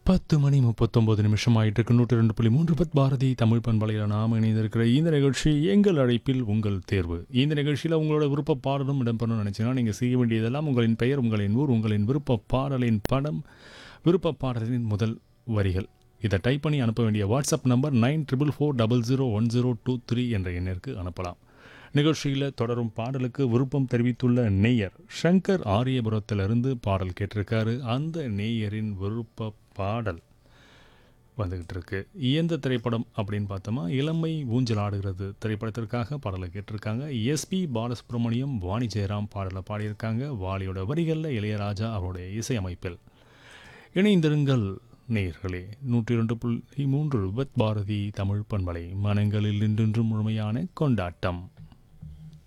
பத்து மணி முப்பத்தொன்பது நிமிஷம் ஆயிட்டு இருக்கு நூற்றி ரெண்டு புள்ளி மூன்று பத் பாரதி தமிழ் பண்பலையில் நாம் இணைந்திருக்கிற இந்த நிகழ்ச்சி எங்கள் அழைப்பில் உங்கள் தேர்வு இந்த நிகழ்ச்சியில் உங்களோட விருப்ப பாடலும் இடம்பெறணும்னு நினச்சிங்கன்னா நீங்கள் செய்ய வேண்டியதெல்லாம் உங்களின் பெயர் உங்களின் ஊர் உங்களின் விருப்ப பாடலின் படம் விருப்ப பாடலின் முதல் வரிகள் இதை டைப் பண்ணி அனுப்ப வேண்டிய WhatsApp number nine triple four double zero one zero two three என்ற எண்ணிற்கு அனுப்பலாம் நிகழ்ச்சியில் தொடரும் பாடலுக்கு விருப்பம் தெரிவித்துள்ள நேயர் ஷங்கர் ஆரியபுரத்திலிருந்து பாடல் கேட்டிருக்காரு அந்த நேயரின் விருப்ப பாடல் வந்துக்கிட்டு இருக்கு எந்த திரைப்படம் அப்படின்னு பார்த்தோமா இளமை ஊஞ்சல் ஆடுகிறது திரைப்படத்திற்காக பாடலை கேட்டிருக்காங்க எஸ்பி பாலசுப்ரமணியம் வாணி ஜெயராம் பாடலை பாடியிருக்காங்க வாலியோட வரிகளில் இளையராஜா அவருடைய இசையமைப்பில் இணைந்திருங்கள் நேயர்களே நூற்றி இரண்டு புள்ளி மூன்று விபத் பாரதி தமிழ் பண்பலை மனங்களில் இன்றென்றும் முழுமையான கொண்டாட்டம்